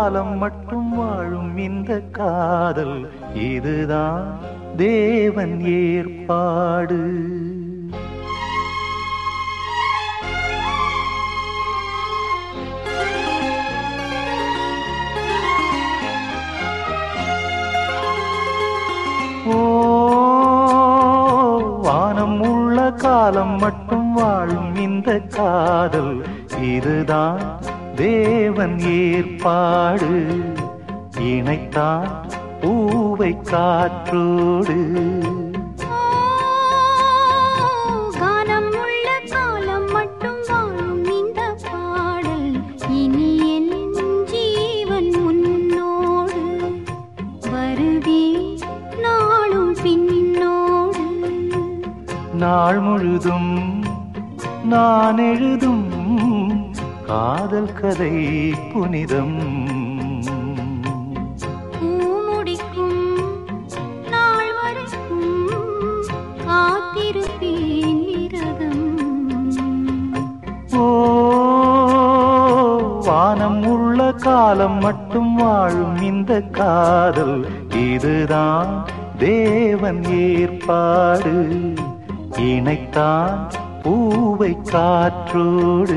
காலம் மட்டும் வாழும் இந்த காதல் இதுதான் தேவன் ஏற்பாடு ஓ வானம் உள்ள காலம் மட்டும் வாழும் இந்த காதல் இதுதான் தேவன் ஏற்பாடு இணைத்தான் பூவை காற்றோடு கானம் உள்ள காலம் மட்டும் வாழும் இந்த பாடல் இனி என் ஜீவன் முன்னோடு வருவே நாளும் பின்னோடு நாள் முழுதும் நான் எழுதும் காதல் கதை புனிதம் பூமுடிக்கும் நாள் வரைக்கும் காத்திருப்பேன் விரதம் ஓ வானம் உள்ள காலம் மட்டும் வாழும் இந்த காதல் இதுதான் தேவன் ஏற்பாடு இணைத்தான் பூவை காற்றோடு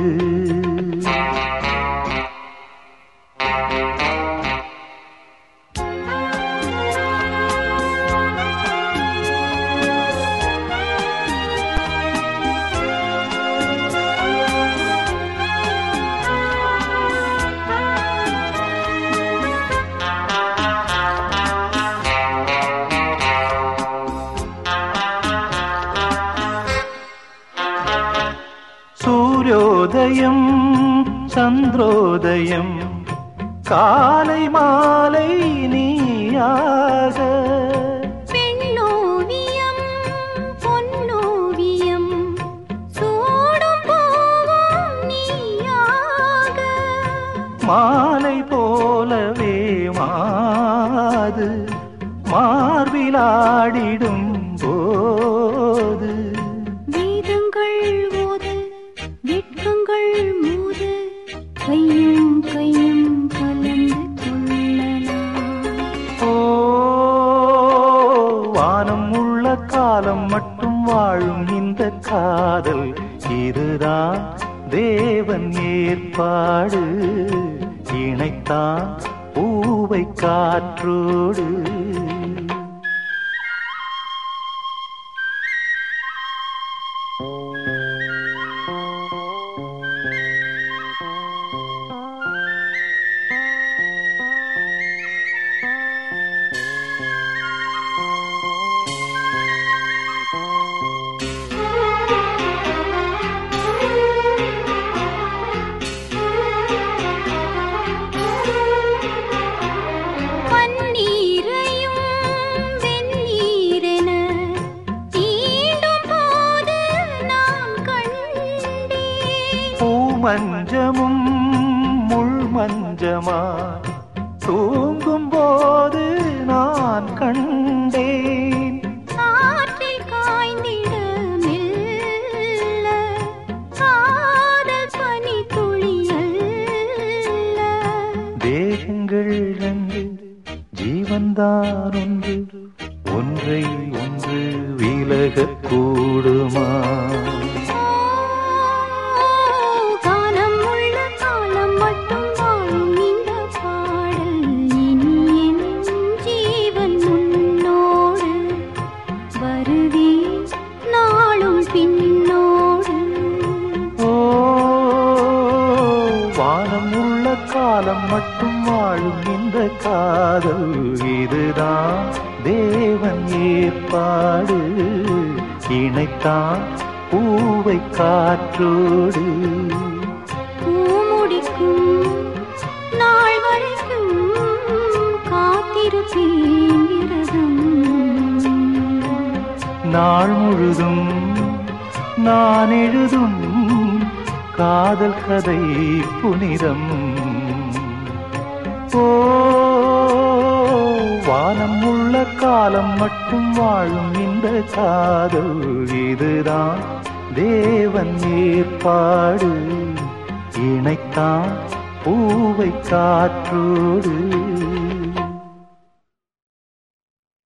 சூரியோதயம் சந்திரோதயம் காலை மாலை நீயாக பெண்ணோவியம் பொன்னோவியம் சூடும் பூவும் நீயாக மாலை போலவே மாது மார்பிலாடிடும் போது வேதங்கள் ஓத வெட்கங்கள் மோத கையும் கையும் கலந்து கொள்ளலாம் ஓ வானம் உள்ள காலம் மட்டும் வாழும் இந்த காதல் இதுதான் தேவன் ஏற்பாடு இணைத்தான் பூவை காற்றோடு பன்னீரையும் வெந்நீரென தீண்டும் போது நான் கண்டேன் பூமஞ்சமும் முள் மஞ்சமா தூங்கும் போது நான் கண்டேன் காற்றில் காய்ந்திட மெல்ல காதல் பனி துளியல்ல தேகங்கள் ரெண்டு ஜீவன்தான் ஒன்று ஒன்றை ஒன்று விலகக் கூடுமா காலம் உள்ள காலம் மட்டும் வாழும் இந்த பாடல் இனி என் ஜீவன் முன்னோடு வருவே நாளும் பின்னோடு ஓ வானம் உள்ள காலம் மட்டும் வாழும் இந்த காதல் இதுதான் தேவன் ஏற்பாடு இணைத்தான் பூவை காற்றோடு பூமுடிக்கும் நாள் வரைக்கும் காத்திருப்பேன் விரதம் நாள் முழுதும் நான் எழுதும் காதல் கதை புனிதம் ஓ வானம் உள்ள காலம் மட்டும் வாழும் இந்த காதல் இதுதான் தேவன் ஏற்பாடு இணைத்தான் பூவை காற்றோடு